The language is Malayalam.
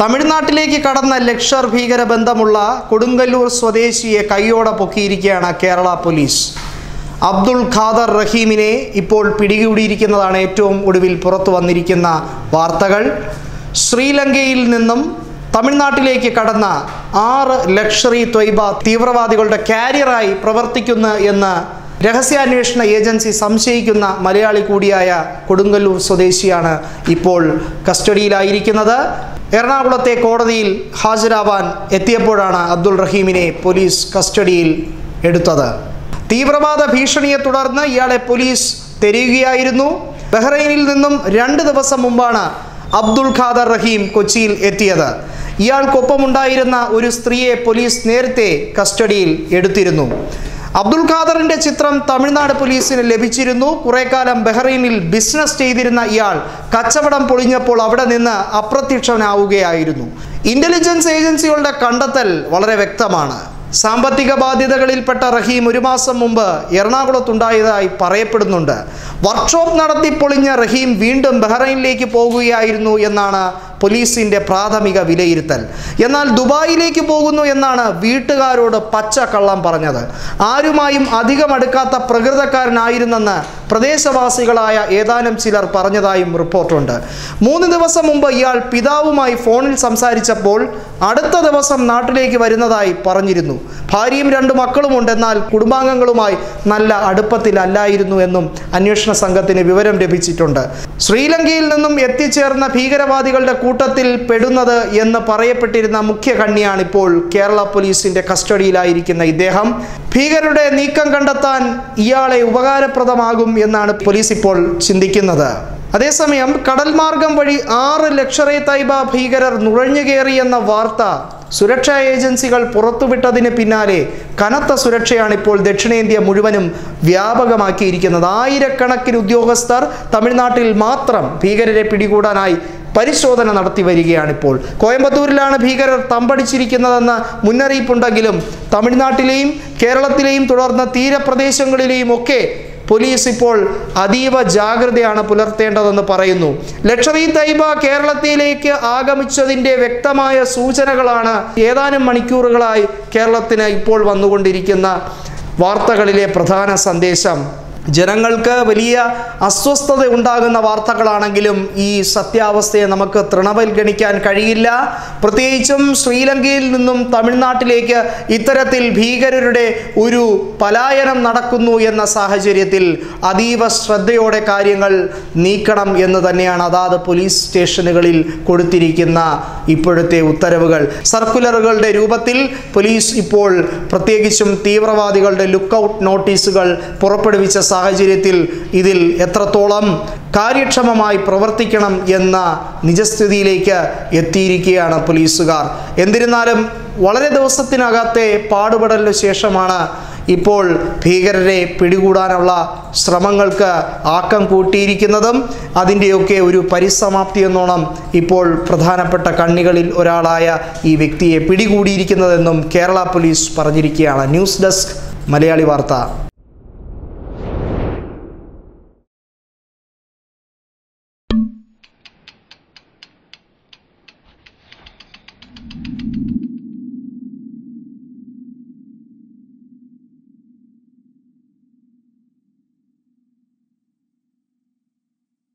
തമിഴ്നാട്ടിലേക്ക് കടന്ന ലക്ഷർ ഭീകര ബന്ധമുള്ള കൊടുങ്ങല്ലൂർ സ്വദേശിയെ കൈയോടെ പൊക്കിയിരിക്കുകയാണ് കേരള പോലീസ് അബ്ദുൾ ഖാദർ റഹീമിനെ ഇപ്പോൾ പിടികൂടിയിരിക്കുന്നതാണ് ഏറ്റവും ഒടുവിൽ പുറത്തു വന്നിരിക്കുന്ന വാർത്തകൾ ശ്രീലങ്കയിൽ നിന്നും തമിഴ്നാട്ടിലേക്ക് കടന്ന ആറ് ലക്ഷറി ത്വയ്ബ തീവ്രവാദികളുടെ കാരിയറായി പ്രവർത്തിക്കുന്നു എന്ന് രഹസ്യാന്വേഷണ ഏജൻസി സംശയിക്കുന്ന മലയാളി കൂടിയായ കൊടുങ്ങല്ലൂർ സ്വദേശിയാണ് ഇപ്പോൾ കസ്റ്റഡിയിലായിരിക്കുന്നത് എറണാകുളത്തെ കോടതിയിൽ ഹാജരാവാൻ എത്തിയപ്പോഴാണ് അബ്ദുൾ റഹീമിനെ പോലീസ് കസ്റ്റഡിയിൽ എടുത്തത് തീവ്രവാദ ഭീഷണിയെ തുടർന്ന് ഇയാളെ പോലീസ് തെരയുകയായിരുന്നു ബഹ്റൈനിൽ നിന്നും രണ്ട് ദിവസം മുമ്പാണ് അബ്ദുൾ ഖാദർ റഹീം കൊച്ചിയിൽ എത്തിയത് ഇയാൾക്കൊപ്പമുണ്ടായിരുന്ന ഒരു സ്ത്രീയെ പോലീസ് നേരത്തെ കസ്റ്റഡിയിൽ എടുത്തിരുന്നു അബ്ദുൾ ഖാദറിന്റെ ചിത്രം തമിഴ്നാട് പോലീസിന് ലഭിച്ചിരുന്നു കുറെ കാലം ബഹ്റൈനിൽ ബിസിനസ് ചെയ്തിരുന്ന ഇയാൾ കച്ചവടം പൊളിഞ്ഞപ്പോൾ അവിടെ നിന്ന് അപ്രത്യക്ഷനാവുകയായിരുന്നു ഇന്റലിജൻസ് ഏജൻസികളുടെ കണ്ടെത്തൽ വളരെ വ്യക്തമാണ് സാമ്പത്തിക ബാധ്യതകളിൽപ്പെട്ട റഹീം ഒരു മാസം മുമ്പ് എറണാകുളത്തുണ്ടായതായി പറയപ്പെടുന്നുണ്ട് വർക്ക്ഷോപ്പ് നടത്തി പൊളിഞ്ഞ റഹീം വീണ്ടും ബഹ്റൈനിലേക്ക് പോകുകയായിരുന്നു എന്നാണ് പോലീസിന്റെ പ്രാഥമിക വിലയിരുത്തൽ എന്നാൽ ദുബായിലേക്ക് പോകുന്നു എന്നാണ് വീട്ടുകാരോട് പച്ച കള്ളം പറഞ്ഞത് ആരുമായും അധികം അടുക്കാത്ത പ്രകൃതക്കാരനായിരുന്നെന്ന് പ്രദേശവാസികളായ ഏതാനും ചിലർ പറഞ്ഞതായും റിപ്പോർട്ടുണ്ട് മൂന്ന് ദിവസം മുമ്പ് ഇയാൾ പിതാവുമായി ഫോണിൽ സംസാരിച്ചപ്പോൾ അടുത്ത ദിവസം നാട്ടിലേക്ക് വരുന്നതായി പറഞ്ഞിരുന്നു ഭാര്യയും രണ്ട് മക്കളുമുണ്ട് എന്നാൽ കുടുംബാംഗങ്ങളുമായി നല്ല അടുപ്പത്തിലല്ലായിരുന്നു എന്നും അന്വേഷണ സംഘത്തിന് വിവരം ലഭിച്ചിട്ടുണ്ട് ശ്രീലങ്കയിൽ നിന്നും എത്തിച്ചേർന്ന ഭീകരവാദികളുടെ കൂട്ടത്തിൽ പെടുന്നത് എന്ന് പറയപ്പെട്ടിരുന്ന മുഖ്യ കണ്ണിയാണ് ഇപ്പോൾ കേരള പോലീസിന്റെ കസ്റ്റഡിയിലായിരിക്കുന്ന ഇദ്ദേഹം ഭീകരരുടെ നീക്കം കണ്ടെത്താൻ ഇയാളെ ഉപകാരപ്രദമാകും എന്നാണ് പോലീസ് ഇപ്പോൾ ചിന്തിക്കുന്നത് അതേസമയം കടൽ മാർഗം വഴി ആറ് ലക്ഷറേ തൈബ ഭീകരർ നുഴഞ്ഞുകയറിയെന്ന വാർത്ത സുരക്ഷാ ഏജൻസികൾ പുറത്തുവിട്ടതിന് പിന്നാലെ കനത്ത സുരക്ഷയാണ് ഇപ്പോൾ ദക്ഷിണേന്ത്യ മുഴുവനും വ്യാപകമാക്കിയിരിക്കുന്നത് ആയിരക്കണക്കിന് ഉദ്യോഗസ്ഥർ തമിഴ്നാട്ടിൽ മാത്രം ഭീകരരെ പിടികൂടാനായി പരിശോധന നടത്തി വരികയാണിപ്പോൾ കോയമ്പത്തൂരിലാണ് ഭീകരർ തമ്പടിച്ചിരിക്കുന്നതെന്ന് മുന്നറിയിപ്പുണ്ടെങ്കിലും തമിഴ്നാട്ടിലെയും കേരളത്തിലെയും തുടർന്ന് തീരപ്രദേശങ്ങളിലെയും ഒക്കെ പോലീസ് ഇപ്പോൾ അതീവ ജാഗ്രതയാണ് പുലർത്തേണ്ടതെന്ന് പറയുന്നു ലക്ഷറി തൈബ കേരളത്തിലേക്ക് ആഗമിച്ചതിൻ്റെ വ്യക്തമായ സൂചനകളാണ് ഏതാനും മണിക്കൂറുകളായി കേരളത്തിന് ഇപ്പോൾ വന്നുകൊണ്ടിരിക്കുന്ന വാർത്തകളിലെ പ്രധാന സന്ദേശം ജനങ്ങൾക്ക് വലിയ അസ്വസ്ഥത ഉണ്ടാകുന്ന വാർത്തകളാണെങ്കിലും ഈ സത്യാവസ്ഥയെ നമുക്ക് തൃണവൽഗണിക്കാൻ കഴിയില്ല പ്രത്യേകിച്ചും ശ്രീലങ്കയിൽ നിന്നും തമിഴ്നാട്ടിലേക്ക് ഇത്തരത്തിൽ ഭീകരരുടെ ഒരു പലായനം നടക്കുന്നു എന്ന സാഹചര്യത്തിൽ അതീവ ശ്രദ്ധയോടെ കാര്യങ്ങൾ നീക്കണം എന്ന് തന്നെയാണ് അതാത് പോലീസ് സ്റ്റേഷനുകളിൽ കൊടുത്തിരിക്കുന്ന ഇപ്പോഴത്തെ ഉത്തരവുകൾ സർക്കുലറുകളുടെ രൂപത്തിൽ പോലീസ് ഇപ്പോൾ പ്രത്യേകിച്ചും തീവ്രവാദികളുടെ ലുക്കൗട്ട് നോട്ടീസുകൾ പുറപ്പെടുവിച്ച സാഹചര്യത്തിൽ ഇതിൽ എത്രത്തോളം കാര്യക്ഷമമായി പ്രവർത്തിക്കണം എന്ന നിജസ്ഥിതിയിലേക്ക് എത്തിയിരിക്കുകയാണ് പോലീസുകാർ എന്നിരുന്നാലും വളരെ ദിവസത്തിനകത്തെ പാടുപെടലിന് ശേഷമാണ് ഇപ്പോൾ ഭീകരരെ പിടികൂടാനുള്ള ശ്രമങ്ങൾക്ക് ആക്കം കൂട്ടിയിരിക്കുന്നതും അതിൻ്റെയൊക്കെ ഒരു പരിസമാപ്തി എന്നോണം ഇപ്പോൾ പ്രധാനപ്പെട്ട കണ്ണികളിൽ ഒരാളായ ഈ വ്യക്തിയെ പിടികൂടിയിരിക്കുന്നതെന്നും കേരള പോലീസ് പറഞ്ഞിരിക്കുകയാണ് ന്യൂസ് ഡെസ്ക് മലയാളി വാർത്ത